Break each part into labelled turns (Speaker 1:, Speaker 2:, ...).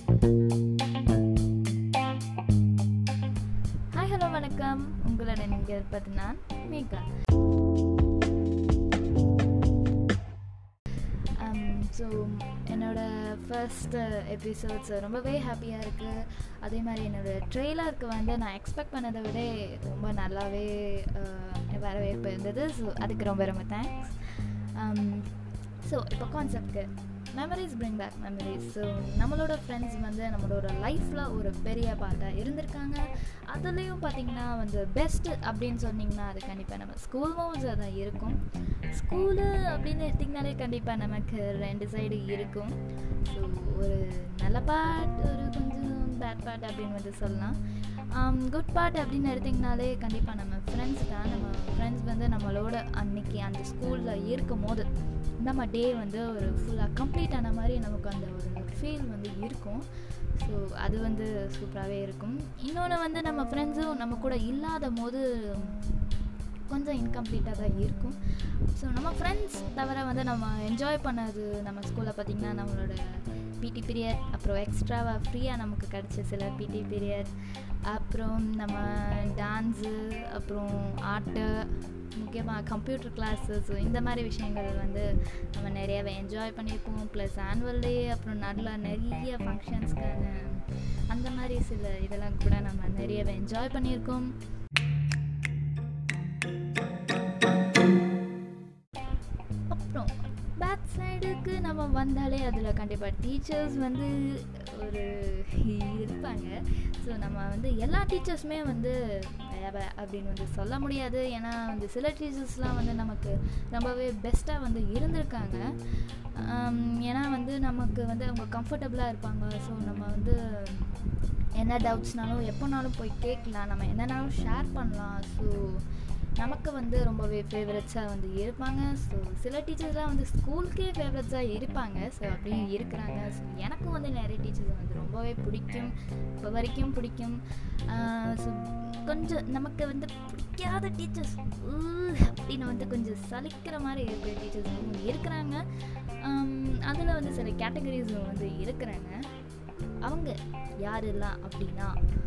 Speaker 1: hi hello வணக்கம் உங்களுடன் இங்கே இருப்பது நான் மேகா ஸோ என்னோட ஃபர்ஸ்ட் எபிசோட்ஸ் ரொம்பவே ஹாப்பியாக இருக்குது அதே மாதிரி என்னோடய ட்ரெய்லருக்கு வந்து நான் எக்ஸ்பெக்ட் பண்ணதை விட ரொம்ப நல்லாவே அஹ், வரவேற்பு இருந்தது ஸோ அதுக்கு ரொம்ப ரொம்ப தேங்க்ஸ் ஸோ இப்போ கான்செப்ட்க்கு memories bring back memories so நம்மளோட ஃப்ரெண்ட்ஸ் வந்து நம்மளோட லைஃப்பில் ஒரு பெரிய பார்ட்டாக இருந்திருக்காங்க அதுலேயும் பார்த்தீங்கன்னா வந்து பெஸ்ட்டு அப்படின்னு சொன்னிங்கன்னா அது கண்டிப்பாக நம்ம ஸ்கூல் மூவ்ஸாக தான் இருக்கும் ஸ்கூலு அப்படின்னு எடுத்திங்கனாலே கண்டிப்பாக நமக்கு ரெண்டு சைடு இருக்கும் ஸோ ஒரு நல்ல பார்ட் ஒரு கொஞ்சம் பேட் பார்ட் அப்படின்னு வந்து சொல்லலாம் குட் பார்ட் அப்படின்னு எடுத்திங்கனாலே கண்டிப்பாக நம்ம ஃப்ரெண்ட்ஸ் தான் நம்ம ஃப்ரெண்ட்ஸ் வந்து நம்மளோட அன்னைக்கு அந்த ஸ்கூலில் இருக்கும் போது நம்ம டே வந்து ஒரு ஃபுல்லாக கம்ப்ளீட் ஆன மாதிரி நமக்கு அந்த ஒரு ஃபீல் வந்து இருக்கும் ஸோ அது வந்து சூப்பராகவே இருக்கும் இன்னொன்று வந்து நம்ம ஃப்ரெண்ட்ஸும் நம்ம கூட இல்லாத போது கொஞ்சம் இன்கம்ப்ளீட்டாக தான் இருக்கும் ஸோ நம்ம ஃப்ரெண்ட்ஸ் தவிர வந்து நம்ம என்ஜாய் பண்ணது நம்ம ஸ்கூலில் பார்த்திங்கன்னா நம்மளோட பிடி பீரியட் அப்புறம் எக்ஸ்ட்ராவாக ஃப்ரீயாக நமக்கு கிடச்ச சில பிடி பீரியட் அப்புறம் நம்ம டான்ஸு அப்புறம் ஆர்ட்டு முக்கியமாக கம்ப்யூட்டர் கிளாஸஸ் இந்த மாதிரி விஷயங்கள் வந்து நம்ம நிறையவே என்ஜாய் பண்ணியிருக்கோம் ப்ளஸ் ஆனுவல் டே அப்புறம் நடுவில் நிறைய ஃபங்க்ஷன்ஸ்க்கான அந்த மாதிரி சில இதெல்லாம் கூட நம்ம நிறையவே என்ஜாய் பண்ணியிருக்கோம் அப்புறம் பேக் சைடுக்கு நம்ம வந்தாலே அதில் கண்டிப்பாக டீச்சர்ஸ் வந்து ஒரு இருப்பாங்க ஸோ நம்ம வந்து எல்லா டீச்சர்ஸுமே வந்து தேவை அப்படின்னு வந்து சொல்ல முடியாது ஏன்னா வந்து சில டீச்சர்ஸ்லாம் வந்து நமக்கு ரொம்பவே பெஸ்ட்டாக வந்து இருந்திருக்காங்க ஆம், ஏன்னா வந்து நமக்கு வந்து அவங்க கம்ஃபர்டபுளாக இருப்பாங்க ஸோ நம்ம வந்து என்ன டவுட்ஸ்னாலும் எப்போனாலும் போய் கேட்கலாம் நம்ம என்னன்னாலும் ஷேர் பண்ணலாம் ஸோ நமக்கு வந்து ரொம்பவே ஃபேவரட்ஸாக வந்து இருப்பாங்க ஸோ சில டீச்சர்ஸ்லாம் வந்து ஸ்கூலுக்கே ஃபேவரட்ஸாக இருப்பாங்க ஸோ அப்படியும் இருக்கிறாங்க ஸோ எனக்கும் வந்து நிறைய டீச்சர்ஸ் வந்து ரொம்பவே பிடிக்கும் இப்போ வரைக்கும் பிடிக்கும் ஸோ கொஞ்சம் நமக்கு வந்து பிடிக்காத டீச்சர்ஸ் அப்படின்னு வந்து கொஞ்சம் சலிக்கிற மாதிரி இருக்கிற டீச்சர்ஸ் இருக்கிறாங்க அதில் வந்து சில கேட்டகரிஸ் வந்து இருக்கிறாங்க அவங்க யாரெல்லாம் அப்படின்னா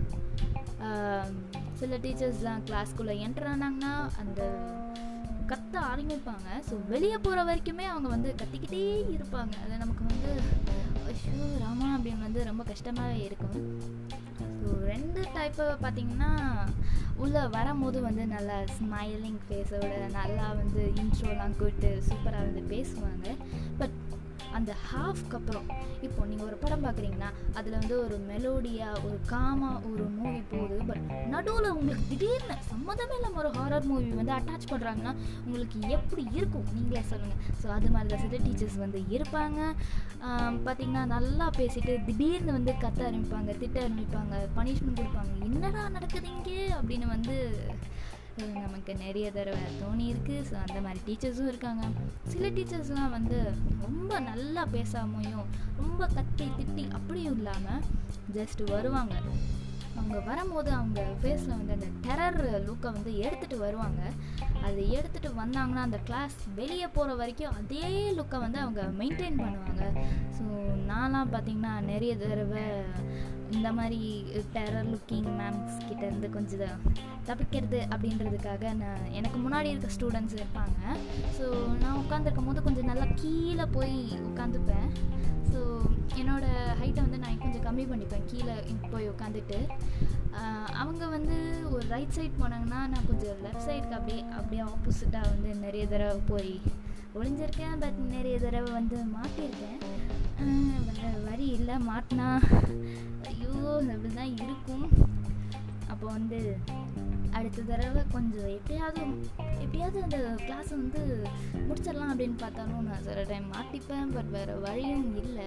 Speaker 1: ஆம், சில டீச்சர்ஸ்லாம் கிளாஸ்க்குள்ளே என்டர் ஆனாங்கன்னா அந்த கத்த ஆரம்பிப்பாங்க ஸோ வெளியே போகிற வரைக்குமே அவங்க வந்து கத்திக்கிட்டே இருப்பாங்க அது நமக்கு வந்து ஐயோ ராமா அப்படின்னு வந்து ரொம்ப கஷ்டமாகவே இருக்கும் ஸோ ரெண்டு டைப்பு பார்த்தீங்கன்னா உள்ளே வரும்போது வந்து நல்லா ஸ்மைலிங் ஃபேஸோட நல்லா வந்து இன்ட்ரோலாம் கூட்டு சூப்பராக வந்து பேசுவாங்க பட் அந்த ஹாஃப்க்கு அப்புறம் இப்போ நீங்கள் ஒரு படம் பார்க்குறீங்கன்னா அதில் வந்து ஒரு மெலோடியாக ஒரு காமாக ஒரு மூவி போகுது பட் நடுவில் உங்களுக்கு திடீர்னு சம்மந்தமே இல்லாமல் ஒரு ஹாரர் மூவி வந்து அட்டாச் பண்ணுறாங்கன்னா உங்களுக்கு எப்படி இருக்கும் நீங்களே சொல்லுங்கள் ஸோ அது மாதிரி தான் சில டீச்சர்ஸ் வந்து இருப்பாங்க பார்த்திங்கன்னா நல்லா பேசிட்டு திடீர்னு வந்து கத்த ஆரம்பிப்பாங்க திட்ட ஆரம்பிப்பாங்க பனிஷ்மெண்ட் கொடுப்பாங்க என்னடா நடக்குது இங்கே அப்படின்னு வந்து அஹ் நமக்கு நிறைய தடவை தோணி இருக்குது ஸோ அந்த மாதிரி டீச்சர்ஸும் இருக்காங்க சில டீச்சர்ஸ்லாம் வந்து ரொம்ப நல்லா பேசாமையும் ரொம்ப கத்தி திட்டி அப்படியும் இல்லாமல் ஜஸ்ட் வருவாங்க அவங்க வரும்போது அவங்க ஃபேஸில் வந்து அந்த டெரர் லுக்கை வந்து எடுத்துகிட்டு வருவாங்க அது எடுத்துகிட்டு வந்தாங்கன்னா அந்த கிளாஸ் வெளியே போகிற வரைக்கும் அதே லுக்கை வந்து அவங்க மெயின்டைன் பண்ணுவாங்க ஸோ நான்லாம் பார்த்திங்கன்னா நிறைய தடவை இந்த மாதிரி டெரர் லுக்கிங் மேம்ஸ் கிட்ட இருந்து கொஞ்சம் தப்பிக்கிறது அப்படின்றதுக்காக நான் எனக்கு முன்னாடி இருக்க ஸ்டூடெண்ட்ஸ் இருப்பாங்க ஸோ நான் உட்காந்துருக்கும் போது கொஞ்சம் நல்லா கீழே போய் உட்காந்துப்பேன் ஸோ என்னோட ஹைட்டை வந்து நான் கொஞ்சம் கம்மி பண்ணிப்பேன் கீழே போய் உட்காந்துட்டு அவங்க வந்து ஒரு ரைட் சைட் போனாங்கன்னா நான் கொஞ்சம் லெஃப்ட் சைடுக்கு அப்படியே அப்படியே ஆப்போசிட்டாக வந்து நிறைய தடவை போய் ஒளிஞ்சிருக்கேன் பட் நிறைய தடவை வந்து மாட்டியிருக்கேன் ஆஹ் வேற வரி இல்லை மாட்டினா ஐயோ அப்படி தான் இருக்கும் அப்போ வந்து அடுத்த தடவை கொஞ்சம் எப்படியாவது எப்படியாவது அந்த கிளாஸை வந்து முடிச்சிடலாம் அப்படின்னு பார்த்தாலும் நான் சில டைம் மாட்டிப்பேன் பட் வேறு வழியும் இல்லை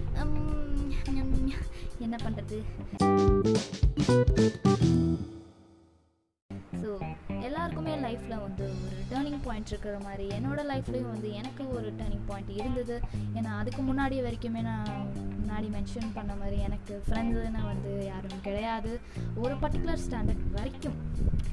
Speaker 1: உம், என்ன பண்ணுறது ஸோ எல்லாருக்குமே லைஃப்பில் வந்து ஒரு டேர்னிங் பாயிண்ட் இருக்கிற மாதிரி என்னோட லைஃப்லேயும் வந்து எனக்கு ஒரு டேர்னிங் பாயிண்ட் இருந்தது ஏன்னா அதுக்கு முன்னாடி வரைக்குமே நான் முன்னாடி மென்ஷன் பண்ண மாதிரி எனக்கு ஃப்ரெண்ட்ஸுன்னு வந்து யாரும் கிடையாது ஒரு பர்டிகுலர் ஸ்டாண்டர்ட் வரைக்கும்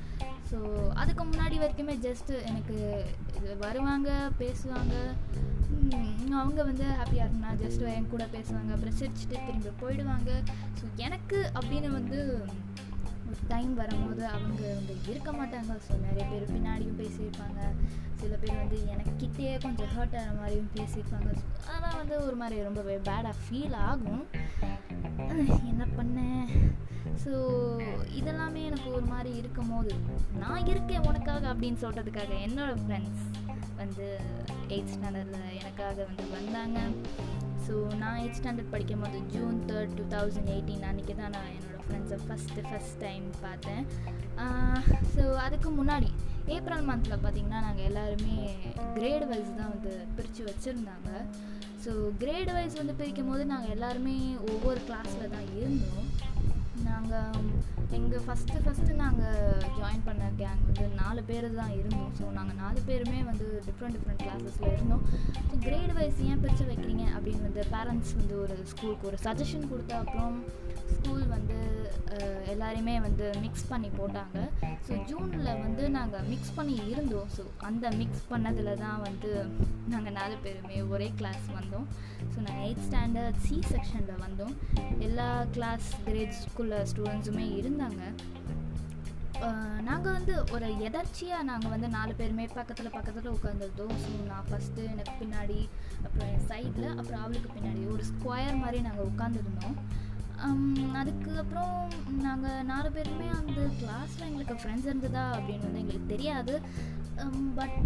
Speaker 1: ஸோ அதுக்கு முன்னாடி வரைக்குமே ஜஸ்ட்டு எனக்கு இது வருவாங்க பேசுவாங்க ம், அவங்க வந்து ஹாப்பியாக இருக்குன்னா ஜஸ்ட் என் கூட பேசுவாங்க அப்புறம் சிரிச்சுட்டு திரும்பி போயிடுவாங்க ஸோ எனக்கு அப்படின்னு வந்து ஒரு டைம் வரும்போது அவங்க வந்து இருக்க மாட்டாங்க ஸோ நிறைய பேர் பின்னாடியும் பேசியிருப்பாங்க சில பேர் வந்து எனக்கு கிட்டேயே கொஞ்சம் ஹர்ட் ஆகிற மாதிரியும் பேசியிருப்பாங்க So, அதெல்லாம் வந்து ஒரு மாதிரி ரொம்ப பேடாக ஃபீல் ஆகும் அஹ், என்ன பண்ணேன் ஸோ இதெல்லாமே எனக்கு ஒரு மாதிரி இருக்கும் போது நான் இருக்கேன் உனக்காக அப்படின்னு சொல்கிறதுக்காக என்னோட ஃப்ரெண்ட்ஸ் வந்து எயிட் ஸ்டாண்டர்டில் எனக்காக வந்து வந்தாங்க ஸோ நான் எயிட் ஸ்டாண்டர்ட் படிக்கும் போது June third two thousand eighteen அன்றைக்கி தான் நான் என்னோடய ஃப்ரெண்ட்ஸை ஃபஸ்ட்டு ஃபஸ்ட் டைம் பார்த்தேன் ஸோ அதுக்கு முன்னாடி ஏப்ரல் மந்தில் பார்த்திங்கன்னா நாங்கள் எல்லாருமே கிரேட் வைஸ் தான் வந்து பிரித்து வச்சுருந்தாங்க ஸோ கிரேட் வைஸ் வந்து பிரிக்கும் போது நாங்கள் எல்லாருமே ஒவ்வொரு கிளாஸில் தான் இருந்தோம் நாங்கள் எங்கள் ஃபஸ்ட்டு ஃபஸ்ட்டு நாங்கள் ஜாயின் பண்ண கேங் வந்து நாலு பேர் தான் இருந்தோம் ஸோ நாங்கள் நாலு பேருமே வந்து டிஃப்ரெண்ட் டிஃப்ரெண்ட் கிளாஸஸில் இருந்தோம் ஸோ கிரேட் வைஸ் ஏன் பிரித்து வைக்கிறீங்க அப்படின்னு வந்து பேரண்ட்ஸ் வந்து ஒரு ஸ்கூலுக்கு ஒரு சஜஷன் கொடுத்த அப்புறம் ஸ்கூல் வந்து அஹ், எல்லாரையுமே வந்து மிக்ஸ் பண்ணி போட்டாங்க ஸோ ஜூனில் வந்து நாங்கள் மிக்ஸ் பண்ணி இருந்தோம் ஸோ அந்த மிக்ஸ் பண்ணதில் தான் வந்து நாங்கள் நாலு பேருமே ஒரே கிளாஸ் வந்தோம் ஸோ நாங்கள் எயிட் ஸ்டாண்டர்ட் சி செக்ஷனில் வந்தோம் எல்லா கிளாஸ் கிரேட் ஸ்கூலில் ஸ்டூடெண்ட்ஸுமே இருந்தாங்க நாங்கள் வந்து ஒரு எதர்ச்சியாக நாங்கள் வந்து நாலு பேருமே பக்கத்தில் பக்கத்தில் உட்காந்துருந்தோம் ஸோ நான் ஃபஸ்ட்டு எனக்கு பின்னாடி அப்புறம் என் சைடில் அப்புறம் அவளுக்கு பின்னாடி ஒரு ஸ்கொயர் மாதிரி நாங்கள் உட்காந்துருந்தோம் அதுக்கு அப்புறம் நாங்கள் நாலு பேருமே அந்த கிளாஸில் எங்களுக்கு ஃப்ரெண்ட்ஸ் இருந்ததா அப்படின்னு வந்து எங்களுக்கு தெரியாது பட்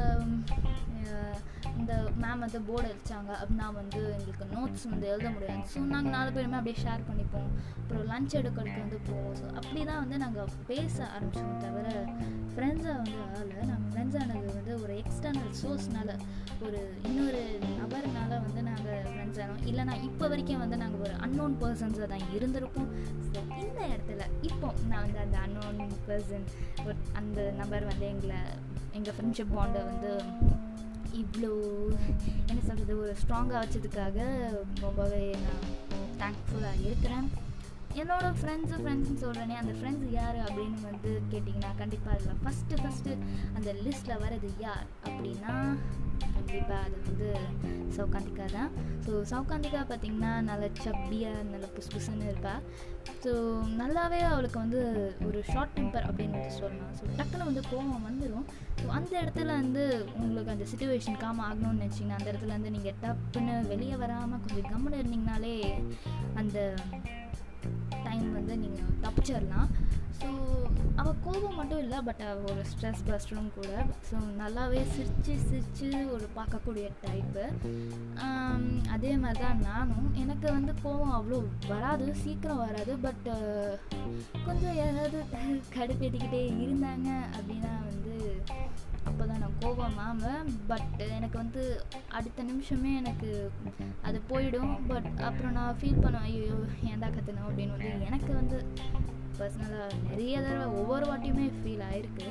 Speaker 1: இந்த மேம் வந்து போர்டு அடித்தாங்க அப்படின்னா வந்து எங்களுக்கு நோட்ஸ் வந்து எழுத முடியாது ஸோ நாங்கள் நாலு பேருமே அப்படியே ஷேர் பண்ணிப்போம் அப்புறம் லஞ்ச் எடுக்கிறதுக்கு வந்து போவோம் ஸோ அப்படி தான் வந்து நாங்கள் பேச ஆரம்பித்தோம் தவிர ஃப்ரெண்ட்ஸாக வந்து ஆகலை நாங்கள் ஃப்ரெண்ட்ஸ் ஆனது வந்து ஒரு எக்ஸ்டர்னல் சோர்ஸ்னால ஒரு இன்னொரு நபர்னால வந்து நாங்கள் ஃப்ரெண்ட்ஸ் ஆனோம் இல்லைனா இப்போ வரைக்கும் வந்து நாங்கள் ஒரு அன்னோன் பர்சன்ஸாக தான் இருந்திருப்போம் ஸோ இந்த இடத்துல இப்போ நான் வந்து அந்த அன்னோன் பர்சன் ஒரு அந்த நபர் வந்து எங்களை எங்கள் ஃப்ரெண்ட்ஷிப் பாண்டை வந்து இவ்வளோ என்ன சொல்கிறது ஒரு ஸ்ட்ராங்காக வச்சதுக்காக ரொம்பவே நான் தேங்க்ஃபுல்லாக இருக்கிறேன் என்னோடய ஃப்ரெண்ட்ஸு ஃப்ரெண்ட்ஸ்னு சொல்கிறேனே அந்த ஃப்ரெண்ட்ஸ் யார் அப்படின்னு வந்து கேட்டிங்கன்னா கண்டிப்பாக அதில் ஃபஸ்ட்டு ஃபஸ்ட்டு அந்த லிஸ்ட்டில் வர்றது யார் அப்படின்னா கண்டிப்பாக அது வந்து சௌகாந்திகா தான் ஸோ சௌகாந்திகா பார்த்திங்கன்னா நல்ல சப்பியாக நல்ல புஸ் புஸ்ன்னு இருப்பாள் ஸோ நல்லாவே அவளுக்கு வந்து ஒரு ஷார்ட் டெம்பர் அப்படின்னு வந்து சொல்லலாம் ஸோ டக்குன்னு வந்து கோவம் வந்துடும் ஸோ அந்த இடத்துல வந்து உங்களுக்கு அந்த சுச்சுவேஷன் காம ஆகணும்னு நினச்சிங்கன்னா அந்த இடத்துல வந்து நீங்கள் டப்புன்னு வெளியே வராமல் கொஞ்சம் கம்முன்னு இருந்தீங்கனாலே அந்த டைம் வந்து நீங்கள் தப்பிச்சிடலாம் ஸோ அவள் கோபம் மட்டும் இல்லை பட் அவள் ஒரு ஸ்ட்ரெஸ் பஸ்டரும் கூட ஸோ நல்லாவே சிரித்து சிரித்து ஒரு பார்க்கக்கூடிய டைப்பு அதே மாதிரி தான் நானும் எனக்கு வந்து கோபம் அவ்வளோ வராது சீக்கிரம் வராது பட் கொஞ்சம் யாராவது கடுப்பேற்றிக்கிட்டே இருந்தாங்க அப்படின்னா வந்து அப்போ தான் நான் கோபமாவேன் பட் எனக்கு வந்து அடுத்த நிமிஷமே எனக்கு அது போயிடும் பட் அப்புறம் நான் ஃபீல் பண்ணுவேன் ஐயோ ஏன்டா கற்றுனோம் அப்படின்னு வந்து எனக்கு வந்து பர்சனலாக நிறைய தடவை ஒவ்வொரு வாட்டியுமே ஃபீல் ஆகிருக்கு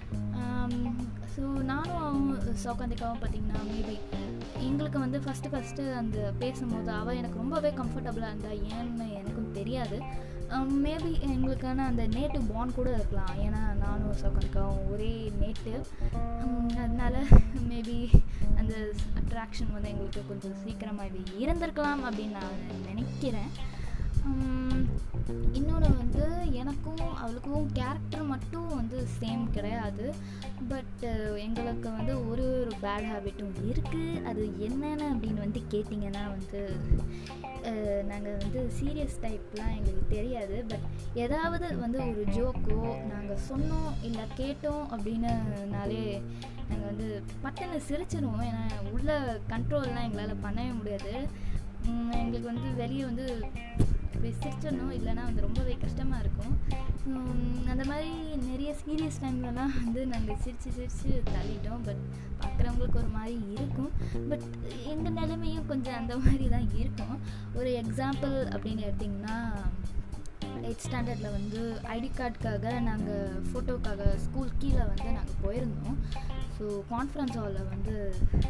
Speaker 1: ஸோ நானும் அவங்க சௌகாந்திக்காவும் பார்த்திங்கன்னா மேபி எங்களுக்கு வந்து ஃபஸ்ட்டு ஃபஸ்ட்டு அந்த பேசும்போது அவள் எனக்கு ரொம்பவே கம்ஃபர்டபுளாக இருந்தா ஏன்னு எனக்கும் தெரியாது மேபி எங்களுக்கான அந்த நேட்டிவ் பாண்ட் கூட இருக்கலாம் ஏன்னா நானும் சௌகாந்திக்காவும் ஒரே நேட்டிவ் அதனால மேபி அந்த அட்ராக்ஷன் வந்து எங்களுக்கு கொஞ்சம் சீக்கிரமாக இருந்திருக்கலாம் அப்படின்னு நான் நினைக்கிறேன் இன்னொன்று வந்து எனக்கும் அவளுக்கும் கேரக்டர் மட்டும் வந்து சேம் கிடையாது பட் எங்களுக்கு வந்து ஒரு ஒரு பேட் ஹேபிட்டும் இருக்குது அது என்னென்ன அப்படின்னு வந்து கேட்டிங்கன்னா வந்து நாங்கள் வந்து சீரியஸ் டைப்லாம் எங்களுக்கு தெரியாது பட் ஏதாவது வந்து ஒரு ஜோக்கோ நாங்கள் சொன்னோம் இல்லை கேட்டோம் அப்படின்னுனாலே நாங்கள் வந்து பட்டனை சிரிச்சிடுவோம் ஏன்னா உள்ள கண்ட்ரோல்லாம் எங்களால் பண்ணவே முடியாது எங்களுக்கு வந்து வெளியே வந்து அப்படி சிரிச்சிடணும் இல்லைனா வந்து ரொம்பவே கஷ்டமாக இருக்கும் அந்த மாதிரி நிறைய சீரியஸ் டைம்லலாம் வந்து நாங்கள் சிரித்து சிரித்து தள்ளிட்டோம் பட் பார்க்குறவங்களுக்கு ஒரு மாதிரி இருக்கும் பட் எங்கள் நிலைமையும் கொஞ்சம் அந்த மாதிரி தான் இருக்கும் ஒரு எக்ஸாம்பிள் அப்படின்னு எடுத்திங்கன்னா எயிட் ஸ்டாண்டர்டில் வந்து ஐடி கார்டுக்காக நாங்கள் ஃபோட்டோக்காக ஸ்கூல் கீழே வந்து நாங்கள் போயிருந்தோம் ஸோ கான்ஃபரன்ஸ் ஹாலில் வந்து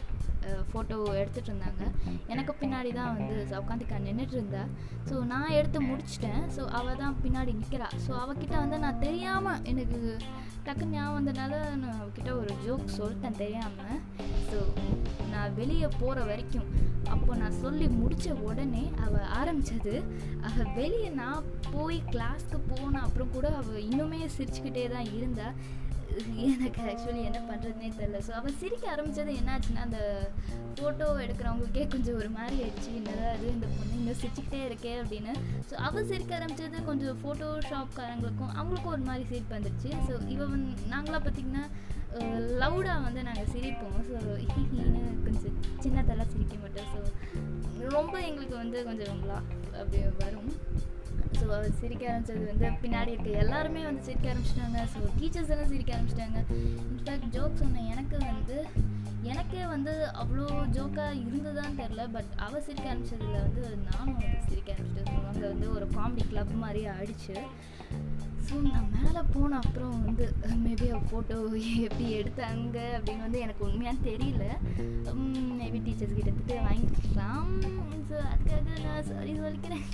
Speaker 1: ஃபோட்டோ எடுத்துகிட்டு இருந்தாங்க எனக்கு பின்னாடி தான் வந்து சவுகாந்திக்கா நின்றுட்டு இருந்தா ஸோ நான் எடுத்து முடிச்சிட்டேன் ஸோ அவள் தான் பின்னாடி நிற்கிறா ஸோ அவகிட்ட வந்து நான் தெரியாமல் எனக்கு டக்குன்னு ஞாபகம் வந்தனால நான் அவகிட்ட ஒரு ஜோக் சொல்லிட்டேன் தெரியாமல் ஸோ நான் வெளியே போகிற வரைக்கும் அப்போ நான் சொல்லி முடித்த உடனே அவள் ஆரம்பித்தது அவள் வெளியே நான் போய் கிளாஸ்க்கு போன அப்புறம் கூட அவள் இன்னுமே சிரிச்சுக்கிட்டே தான் இருந்தா எனக்கு ஆக்சுவலி என்ன பண்ணுறதுனே தெரில ஸோ அவள் சிரிக்க ஆரம்பித்தது என்னாச்சுன்னா அந்த ஃபோட்டோ எடுக்கிறவங்களுக்கே கொஞ்சம் ஒரு மாதிரி ஆயிடுச்சு என்னதான் அது இந்த பொண்ணு இன்னும் சிரிச்சுக்கிட்டே இருக்கே அப்படின்னு ஸோ அவள் சிரிக்க ஆரம்பித்தது கொஞ்சம் ஃபோட்டோ ஷாப்காரங்களுக்கும் அவங்களுக்கும் ஒரு மாதிரி சிரிப்பு வந்துடுச்சு ஸோ இவ வந்து நாங்களாம் பார்த்திங்கன்னா லவுடாக வந்து நாங்கள் சிரிப்போம் ஸோ ஹிஹின்னு கொஞ்சம் சின்னதெல்லாம் சிரிக்க மாட்டோம் ஸோ ரொம்ப எங்களுக்கு வந்து கொஞ்சம் அப்படி வரும் ஸோ அவர் சிரிக்க ஆரம்பிச்சது வந்து பின்னாடி இருக்க எல்லாருமே வந்து சிரிக்க ஆரம்பிச்சிட்டாங்க ஸோ டீச்சர்ஸ் எல்லாம் சிரிக்க ஆரம்பிச்சிட்டாங்க இன்ஃபேக்ட் ஜோக் சொன்ன எனக்கு வந்து எனக்கே வந்து அவ்வளோ ஜோக்காக இருந்ததான்னு தெரில பட் அவள் சிரிக்க ஆரம்பிச்சதில் வந்து நானும் வந்து சிரிக்க ஆரம்பிச்சிட்டேன் ஸோ அங்கே வந்து ஒரு காமெடி கிளப் மாதிரி ஆயிடுச்சு ஸோ நான் மேலே போன அப்புறம் வந்து மேபி அவள் ஃபோட்டோ எப்படி எடுத்தாங்க அப்படின்னு வந்து எனக்கு உண்மையாக தெரியல மேபி டீச்சர்ஸ் கிட்ட திட்டு வாங்கிக்கலாம் ஸோ அதுக்காக நான் சாரி சொல்லிக்கிறேன்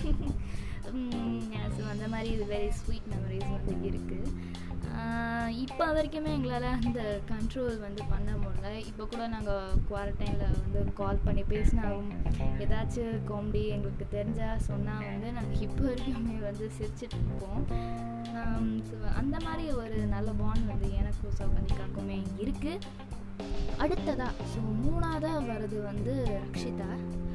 Speaker 1: ஸோ அந்த மாதிரி இது வெரி ஸ்வீட் மெமரிஸ் வந்து இருக்குது இப்போ வரைக்குமே எங்களால் அந்த கண்ட்ரோல் வந்து பண்ண முடியல இப்போ கூட நாங்கள் குவாரண்டைனில் வந்து கால் பண்ணி பேசினாலும் ஏதாச்சும் காமெடி எங்களுக்கு தெரிஞ்சால் சொன்னால் வந்து நாங்கள் இப்போ வரைக்குமே வந்து சிரிச்சிட்டு இருப்போம் ஸோ அந்த மாதிரி ஒரு நல்ல பாண்ட் வந்து எனக்கும் சௌகந்திக்காக்குமே இருக்குது அடுத்ததாக ஸோ மூணாவதாக வர்றது வந்து ரக்ஷிதா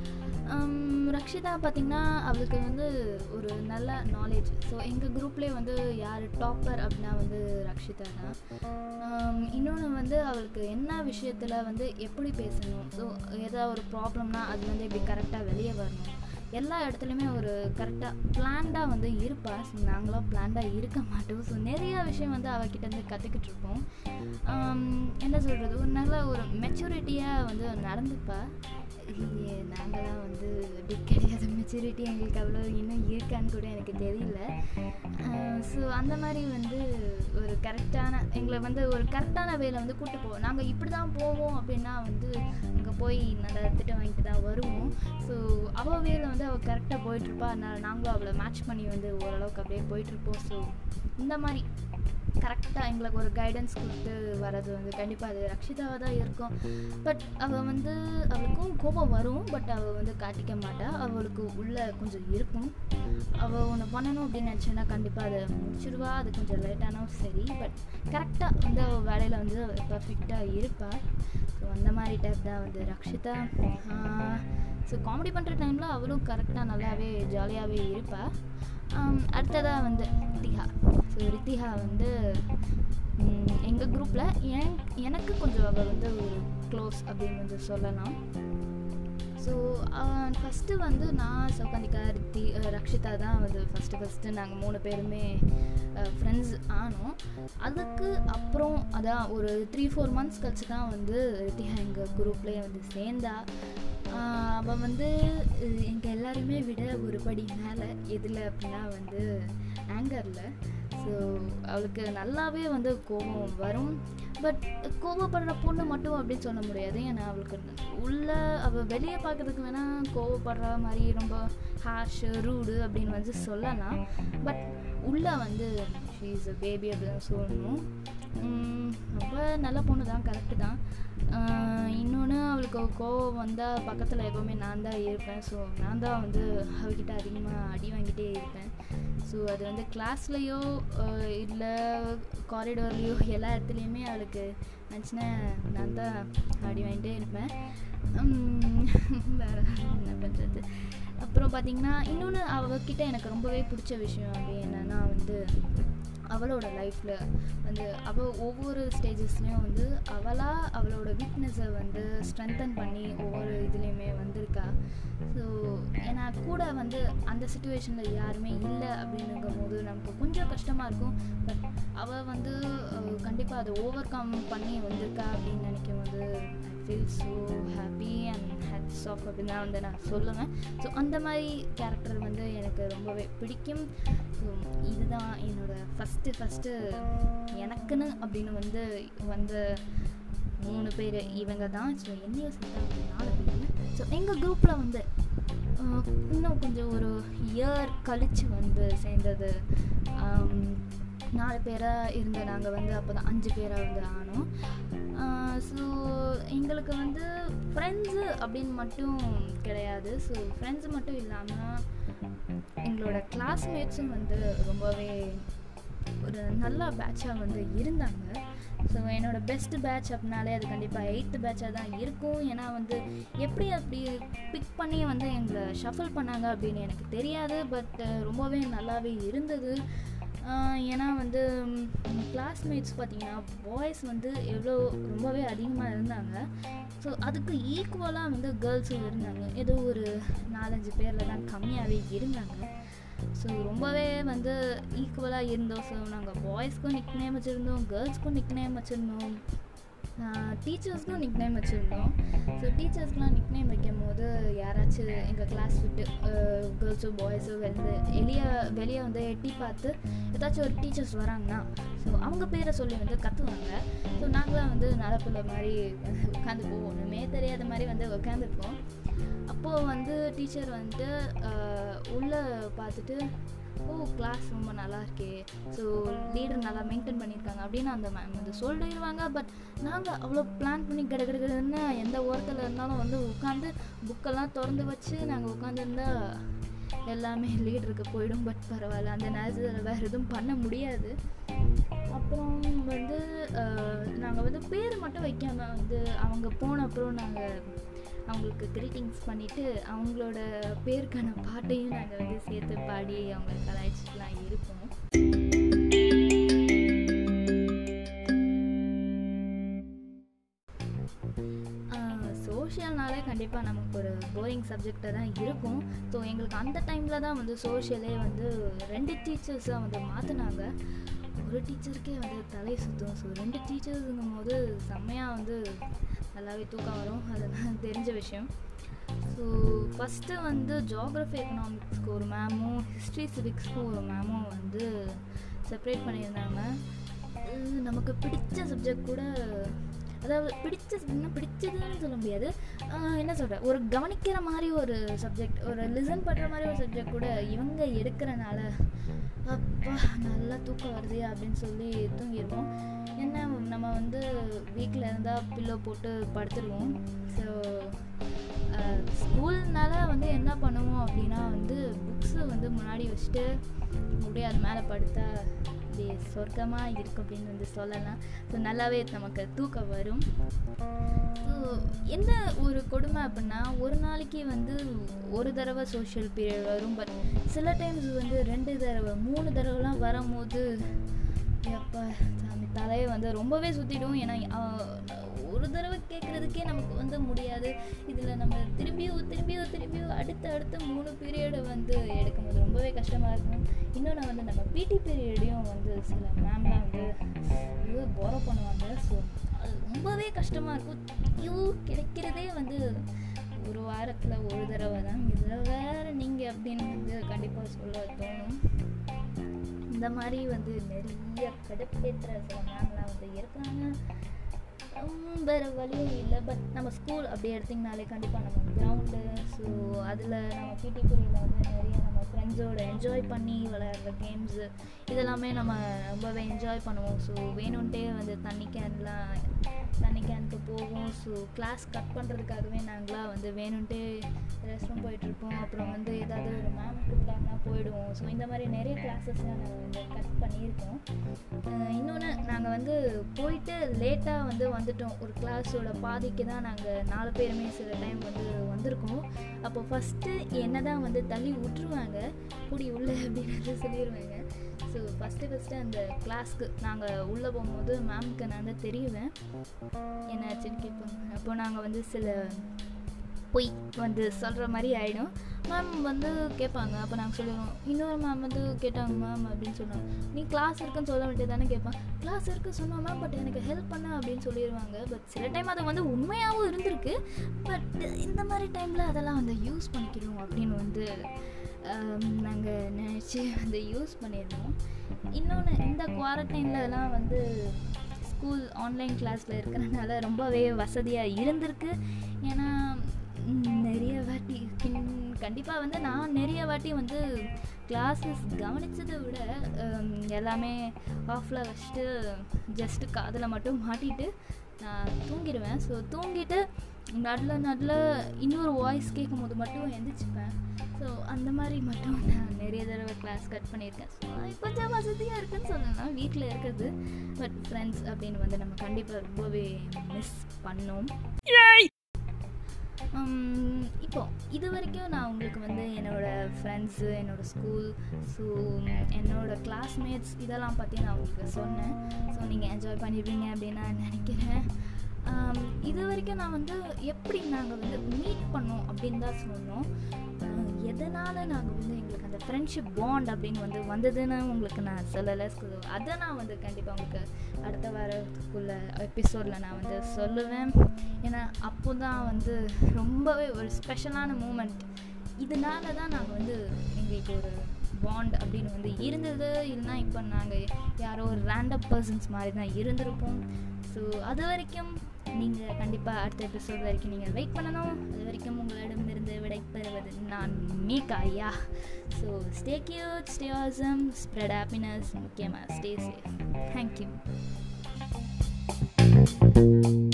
Speaker 1: ரக்ஷிதா பார்த்திங்கன்னா அவளுக்கு வந்து ஒரு நல்ல நாலேஜ் ஸோ எங்கள் குரூப்லேயே வந்து யார் டாப்பர் அப்படின்னா வந்து ரக்ஷிதா தான் இன்னொன்று வந்து அவளுக்கு என்ன விஷயத்தில் வந்து எப்படி பேசணும் ஸோ ஏதாவது ஒரு ப்ராப்ளம்னா அது வந்து எப்படி கரெக்டாக வெளியே வரணும் எல்லா இடத்துலையுமே ஒரு கரெக்டாக பிளான்டாக வந்து இருப்பா ஸோ நாங்களாம் பிளான்டாக இருக்க மாட்டோம் ஸோ நிறையா விஷயம் வந்து அவகிட்டேருந்து கற்றுக்கிட்டு இருப்போம் என்ன சொல்கிறது ஒரு நல்ல ஒரு மெச்சூரிட்டியாக வந்து நடந்துப்பா நாங்களாம் வந்து அப்படி கிடையாது மெச்சூரிட்டி எங்களுக்கு அவ்வளோ இன்னும் இருக்கான்னு கூட எனக்கு தெரியல ஸோ அந்த மாதிரி வந்து ஒரு கரெக்டான எங்களை வந்து ஒரு கரெக்டான வேலை வந்து கூப்பிட்டு போவோம் நாங்கள் இப்படி தான் போவோம் அப்படின்னா வந்து அங்கே போய் நல்லா திட்டம் வாங்கிட்டு தான் வருவோம் ஸோ அவள் வேலை வந்து அவள் கரெக்டாக போயிட்டுருப்பா அதனால் நாங்களும் அவளை மேட்ச் பண்ணி வந்து ஓரளவுக்கு அப்படியே போயிட்டுருப்போம் ஸோ இந்த மாதிரி கரெக்டாக எங்களுக்கு ஒரு கைடன்ஸ் கொடுத்து வர்றது வந்து கண்டிப்பாக அது ரக்ஷிதாவாக தான் இருக்கும் பட் அவள் வந்து அவளுக்கும் கோபம் வரும் பட் அவள் வந்து காட்டிக்க மாட்டா அவளுக்கு உள்ளே கொஞ்சம் இருக்கும் அவள் ஒன்று பண்ணணும் அப்படின்னு நினச்சேன்னா கண்டிப்பாக அதை முடிச்சிடுவா அது கொஞ்சம் லேட்டானாலும் சரி பட் கரெக்டாக வந்து அவள் வேலையில் வந்து அவள் பர்ஃபெக்டாக இருப்பாள் ஸோ அந்த மாதிரி டைப் தான் வந்து ரக்ஷிதா ஸோ காமெடி பண்ணுற டைமில் அவளும் கரெக்டாக நல்லாவே ஜாலியாகவே இருப்பாள் அடுத்ததாக வந்து ரித்திகா ஸோ ரித்திகா வந்து எங்கள் குரூப்பில் என் எனக்கு கொஞ்சம் அவள் வந்து ஒரு க்ளோஸ் அப்படின்னு வந்து சொல்லலாம் ஸோ ஃபஸ்ட்டு வந்து நான் சௌகந்திகா ரித்தி ரக்ஷிதா தான் வந்து ஃபஸ்ட்டு ஃபஸ்ட்டு நாங்கள் மூணு பேருமே ஃப்ரெண்ட்ஸ் ஆனோம் அதுக்கு அப்புறம் அதான் ஒரு த்ரீ ஃபோர் மந்த்ஸ் கழிச்சு தான் வந்து ரித்திகா எங்கள் குரூப்லேயே வந்து சேர்ந்தா அவள் வந்து எங்கள் எல்லாருமே விட ஒரு படி மேலே எதில் அப்படின்னா வந்து ஆங்கரில் ஸோ அவளுக்கு நல்லாவே வந்து கோபம் வரும் பட் கோவப்படுற பொண்ணு மட்டும் அப்படின்னு சொல்ல முடியாது ஏன்னா அவளுக்கு உள்ள அவள் வெளியே பார்க்குறதுக்கு வேணால் கோவப்படுற மாதிரி ரொம்ப ஹார்ஷு ரூடு அப்படின்னு வந்து சொல்லலாம் பட் உள்ளே வந்து ஷீ இஸ் அ பேபி அப்படின்னு சொல்லணும் ரொம்ப நல்ல பொண்ணு தான் கரெக்டு தான் இன்னொன்று அவளுக்கு கோவம் வந்தால் பக்கத்தில் எப்போவுமே நான் தான் இருப்பேன் ஸோ நான் தான் வந்து அவகிட்ட அதிகமாக அடி வாங்கிட்டே இருப்பேன் ஸோ அது வந்து கிளாஸ்லேயோ இல்லை காரிடோர்லேயோ எல்லா இடத்துலையுமே அவளுக்கு நினச்சினா நான் தான் அடி வாங்கிட்டே இருப்பேன் வேறு என்ன பண்ணுறது அப்புறம் பார்த்திங்கன்னா இன்னொன்று அவகிட்ட எனக்கு ரொம்பவே பிடிச்ச விஷயம் அப்படி என்னென்னா வந்து அவளோட லைஃப்பில் வந்து அவள் ஒவ்வொரு ஸ்டேஜஸ்லேயும் வந்து அவளாக அவளோட வீக்னஸை வந்து ஸ்ட்ரென்தன் பண்ணி ஒவ்வொரு இதுலேயுமே வந்திருக்கா ஸோ ஏன்னா கூட வந்து அந்த சுச்சுவேஷனில் யாருமே இல்லை அப்படின்னுங்கும் போது நமக்கு கொஞ்சம் கஷ்டமாக இருக்கும் பட் அவள் வந்து கண்டிப்பாக அதை ஓவர் கம் பண்ணி வந்திருக்கா அப்படின்னு நினைக்கும் போது I feel so happy and hats off அப்படின்னு தான் வந்து நான் சொல்லுவேன் ஸோ அந்த மாதிரி கேரக்டர் வந்து எனக்கு ரொம்பவே பிடிக்கும் ஸோ இதுதான் என்னோடய ஃபஸ்ட்டு ஃபஸ்ட்டு எனக்குன்னு அப்படின்னு வந்து வந்த மூணு பேர் இவங்க தான் ஸோ என்னையும் சேர்த்தா ஒரு நாலு பேர் ஸோ எங்கள் குரூப்பில் வந்து ஆஹ், இன்னும் கொஞ்சம் ஒரு இயர் கழித்து வந்து சேர்ந்தது ஆம், நாலு பேராக இருந்து நாங்கள் வந்து அப்போ தான் அஞ்சு பேராக வந்து ஆனோம் ஸோ எங்களுக்கு வந்து ஃப்ரெண்ட்ஸு அப்படின்னு மட்டும் கிடையாது ஸோ ஃப்ரெண்ட்ஸ் மட்டும் இல்லாமல் எங்களோட கிளாஸ்மேட்ஸும் வந்து ரொம்பவே ஒரு நல்ல பேட்சாக வந்து இருந்தாங்க ஸோ என்னோட பெஸ்ட் பேட்ச் அப்படின்னாலே அது கண்டிப்பாக எயித்து பேட்சாக தான் இருக்கும் ஏன்னா வந்து எப்படி அப்படி பிக் பண்ணி வந்து எங்களை ஷஃபிள் பண்ணாங்க அப்படின்னு எனக்கு தெரியாது பட் ரொம்பவே நல்லாவே இருந்தது ஆஹ் ஏன்னா வந்து கிளாஸ்மேட்ஸ் பார்த்தீங்கன்னா பாய்ஸ் வந்து எவ்வளோ ரொம்பவே அதிகமாக இருந்தாங்க ஸோ அதுக்கு ஈக்குவலாக வந்து கேர்ள்ஸும் இருந்தாங்க ஏதோ ஒரு நாலஞ்சு பேரில் தான் கம்மியாகவே இருந்தாங்க ஸோ ரொம்பவே வந்து ஈக்குவலாக இருந்தோம் ஸோ நாங்கள் பாய்ஸ்க்கும் நிக் நேம் வச்சுருந்தோம் கேர்ள்ஸ்க்கும் நிக் நேம் வச்சுருந்தோம் டீச்சர்ஸ்க்கும் நிக் நேம் வச்சுருந்தோம் ஸோ டீச்சர்ஸ்க்குலாம் நிக் நேம் வைக்கும் போது யாராச்சும் எங்கள் கிளாஸ் விட்டு கேர்ள்ஸோ பாய்ஸோ வந்து வெளியே வெளியே வந்து எட்டி பார்த்து ஏதாச்சும் ஒரு டீச்சர்ஸ் வராங்கன்னா ஸோ அவங்க பேரை சொல்லி வந்து கத்துவாங்க ஸோ நாங்களாம் வந்து நடப்பில் மாதிரி உட்காந்துப்போம் ஒன்றுமே தெரியாத மாதிரி வந்து உட்காந்துருப்போம் அப்போது வந்து டீச்சர் வந்துட்டு உள்ளே பார்த்துட்டு ஓ கிளாஸ் ரொம்ப நல்லா இருக்கே ஸோ லீடர் நல்லா மெயின்டைன் பண்ணியிருக்காங்க அப்படின்னு அந்த மேம் வந்து சொல்லிடுவாங்க பட் நாங்கள் அவ்வளோ பிளான் பண்ணி கிட கிட கிடன்னு எந்த ஓரத்தில் இருந்தாலும் வந்து உட்காந்து புக்கெல்லாம் திறந்து வச்சு நாங்கள் உட்காந்துருந்தா எல்லாமே லீடருக்கு போயிடும் பட் பரவாயில்ல அந்த நேரத்தில் வேறு எதுவும் பண்ண முடியாது அப்புறம் வந்து நாங்கள் வந்து பேர் மட்டும் வைக்காம வந்து அவங்க போன அப்புறம் நாங்கள் அவங்களுக்கு கிரீட்டிங்ஸ் பண்ணிவிட்டு அவங்களோட பேருக்கான பாட்டையும் நாங்கள் வந்து சேர்த்து பாடி அவங்க கலாய்ச்சிட்டுலாம் இருப்போம் சோஷியல்னாலே கண்டிப்பாக நமக்கு ஒரு போரிங் சப்ஜெக்டாக தான் இருக்கும் ஸோ எங்களுக்கு அந்த டைமில் தான் வந்து சோஷியலே வந்து ரெண்டு டீச்சர்ஸாக வந்து மாற்றினாங்க ஒரு டீச்சருக்கே வந்து தலை சுற்றும் ஸோ ரெண்டு டீச்சர்ஸுங்கும் போது செம்மையாக வந்து நல்லாவே தூக்கம் வரும் அதெல்லாம் தெரிஞ்ச விஷயம் ஸோ ஃபஸ்ட்டு வந்து ஜியாகிரஃபி எக்கனாமிக்ஸ்க்கு ஒரு மேமும் ஹிஸ்ட்ரி சிவிக்ஸ்க்கு ஒரு மேமும் வந்து செப்பரேட் பண்ணியிருந்தாங்க இது நமக்கு பிடிச்ச சப்ஜெக்ட் கூட அதாவது பிடிச்ச சப்ஜெக்ட்னா பிடிச்சதுன்னு சொல்ல முடியாது ஆஹ் என்ன சொல்கிறேன் ஒரு கவனிக்கிற மாதிரி ஒரு சப்ஜெக்ட் ஒரு லிசன் பண்ணுற மாதிரி ஒரு சப்ஜெக்ட் கூட இவங்க எடுக்கிறனால அப்பா நல்லா தூக்கம் வருது அப்படின்னு சொல்லி தூங்கிடுவோம் என்ன நம்ம வந்து வீட்டில் இருந்தால் பில்லோ போட்டு படுத்துடுவோம் ஸோ ஸ்கூல்னால வந்து என்ன பண்ணுவோம் அப்படின்னா வந்து புக்ஸை வந்து முன்னாடி வச்சுட்டு அப்படியே அது மேலே படுத்தா அப்படியே சொர்க்கமாக இருக்கும் அப்படின்னு வந்து சொல்லலாம் ஸோ நல்லாவே நமக்கு தூக்கம் வரும் ஸோ என்ன ஒரு கொடுமை அப்படின்னா ஒரு நாளைக்கு வந்து ஒரு தடவை சோஷியல் பீரியட் வரும் பட் சில டைம்ஸ் வந்து ரெண்டு தடவை மூணு தடவைலாம் வரும்போது எப்பா சாமி தலையை வந்து ரொம்பவே சுற்றிடும் ஏன்னா ஆஹ், ஒரு தடவை கேட்குறதுக்கே நமக்கு வந்து முடியாது இதில் நம்ம திரும்பியும் திரும்பியும் திரும்பியும் அடுத்த அடுத்த மூணு பீரியடை வந்து எடுக்கும்போது ரொம்பவே கஷ்டமாக இருக்கும் இன்னொன்று வந்து நம்ம பிடி பீரியடையும் வந்து சில மேம்லாம் வந்து இது போரோ பண்ணுவாங்க ஸோ அது ரொம்பவே கஷ்டமாக இருக்கும் ஐயோ கிடைக்கிறதே வந்து ஒரு வாரத்தில் ஒரு தடவை தான் இதில் வேறு நீங்கள் அப்படின்னு வந்து கண்டிப்பாக சொல்ல தோணும் இந்த மாதிரி வந்து நிறைய கடுப்பேற்றுற சில மேம்லாம் வந்து இருக்கிறாங்க உம், வேற வழியும் இல்லை பட் நம்ம ஸ்கூல் அப்படி எடுத்திங்கனாலே கண்டிப்பாக நம்ம கிரவுண்டு ஸோ அதில் நம்ம பிடி பீரியடில் வந்து நிறைய நம்ம ஃப்ரெண்ட்ஸோட என்ஜாய் பண்ணி விளையாடுற கேம்ஸு இதெல்லாமே நம்ம ரொம்பவே என்ஜாய் பண்ணுவோம் ஸோ வேணும்ன்ட்டே வந்து தண்ணி கேன்லாம் தண்ணி கேனுக்கு போவோம் ஸோ கிளாஸ் கட் பண்ணுறதுக்காகவே நாங்களாம் வந்து வேணும்ன்ட்டே ரெஸ்ட் ரூம் போயிட்டுருப்போம் அப்புறம் வந்து ஏதாவது ஒரு மேம் கூப்பிட்டாங்கன்னா போயிடுவோம் ஸோ இந்த மாதிரி நிறைய கிளாஸஸ்லாம் நாங்கள் வந்து கட் பண்ணியிருக்கோம் இன்னொன்று நாங்கள் வந்து போயிட்டு லேட்டாக வந்து வந்துட்டோம் ஒரு கிளாஸோட பாதிக்கு தான் நாங்கள் நாலு பேருமே சில டைம் வந்து வந்திருக்கோம் அப்போ ஃபஸ்ட்டு என்ன தான் வந்து தள்ளி விட்டுருவாங்க கூடி உள்ள அப்படின்னு சொல்லிடுவாங்க ஸோ ஃபஸ்ட்டு ஃபஸ்ட்டு அந்த கிளாஸ்க்கு நாங்கள் உள்ளே போகும்போது மேம்க்கு நான் தான் தெரியுவேன் என்னாச்சுன்னு கேட்பாங்க அப்போ நாங்கள் வந்து சில பொய் வந்து சொல்கிற மாதிரி ஆகிடும் மேம் வந்து கேட்பாங்க அப்போ நாங்கள் சொல்லுவோம் இன்னொரு மேம் வந்து கேட்டாங்க மேம் அப்படின்னு சொன்னாங்க நீ கிளாஸ் இருக்குன்னு சொல்ல வேண்டியது தானே கேட்பான் கிளாஸ் இருக்கு சொன்னோம் மேம் பட் எனக்கு ஹெல்ப் பண்ண அப்படின்னு சொல்லிடுவாங்க பட் சில டைம் அது வந்து உண்மையாகவும் இருந்திருக்கு பட் இந்த மாதிரி டைமில் அதெல்லாம் வந்து யூஸ் பண்ணிக்கிறோம் அப்படின்னு வந்து நாங்கள் நினச்சி வந்து யூஸ் பண்ணியிருந்தோம் இன்னொன்று இந்த குவாரண்டைன்லலாம் வந்து ஸ்கூல் ஆன்லைன் கிளாஸில் இருக்கிறனால ரொம்பவே வசதியாக இருந்திருக்கு ஏன்னா ம், நிறைய வாட்டி கண்டிப்பாக வந்து நான் நிறைய வாட்டி வந்து கிளாஸஸ் கவனித்ததை விட ஹம், எல்லாமே ஆஃபில் வச்சுட்டு ஜஸ்ட்டு காதில் மட்டும் மாட்டிட்டு நான் தூங்கிடுவேன் ஸோ தூங்கிட்டு நடுல நடுல இன்னொரு வாய்ஸ் கேட்கும் போது மட்டும் எந்திரிச்சுப்பேன் ஸோ அந்த மாதிரி மட்டும் நான் நிறைய தடவை கிளாஸ் கட் பண்ணியிருக்கேன் ஸோ கொஞ்சம் வசதியாக இருக்குன்னு சொல்லலாம் வீட்டில் இருக்கிறது பட் ஃப்ரெண்ட்ஸ் அப்படின்னு வந்து நம்ம கண்டிப்பாக ரொம்பவே மிஸ் பண்ணோம் உம், இப்போ இது வரைக்கும் நான் உங்களுக்கு வந்து என்னோடய ஃப்ரெண்ட்ஸு என்னோடய ஸ்கூல் ஸோ என்னோடய கிளாஸ்மேட்ஸ் இதெல்லாம் பற்றி நான் உங்களுக்கு சொன்னேன் ஸோ நீங்கள் என்ஜாய் பண்ணிடுவீங்க அப்படின்னு நான் நினைக்கிறேன் ஆம், இது வரைக்கும் நான் வந்து எப்படி நாங்கள் வந்து மீட் பண்ணோம் அப்படின்னு தான் சொன்னோம் ஆஹ், எதனால் நாங்கள் வந்து எங்களுக்கு அந்த ஃப்ரெண்ட்ஷிப் பாண்ட் அப்படின்னு வந்து வந்ததுன்னு உங்களுக்கு நான் சொல்லலை ஸோ அதை நான் வந்து கண்டிப்பாக உங்களுக்கு அடுத்த வாரத்துக்குள்ள எபிசோடில் நான் வந்து சொல்லுவேன் ஏன்னா அப்போ தான் வந்து ரொம்பவே ஒரு ஸ்பெஷலான மூமெண்ட் இதனால தான் நாங்கள் வந்து எங்களுக்கு ஒரு பாண்ட் அப்படின்னு வந்து இருந்தது இல்லைன்னா இப்போ நாங்கள் யாரோ ஒரு ரேண்டம் பர்சன்ஸ் மாதிரி தான் இருந்திருப்போம் ஸோ அது வரைக்கும் நீங்கள் கண்டிப்பாக அடுத்த எபிசோட் வரைக்கும் நீங்கள் வெயிட் பண்ணணும் அது வரைக்கும் உங்களிடமிருந்து விடை பெறுவது நான் மீகா ஐயா so stay cute stay awesome spread happiness முக்கியமாக ஸ்டே சேஃப் தேங்க்யூ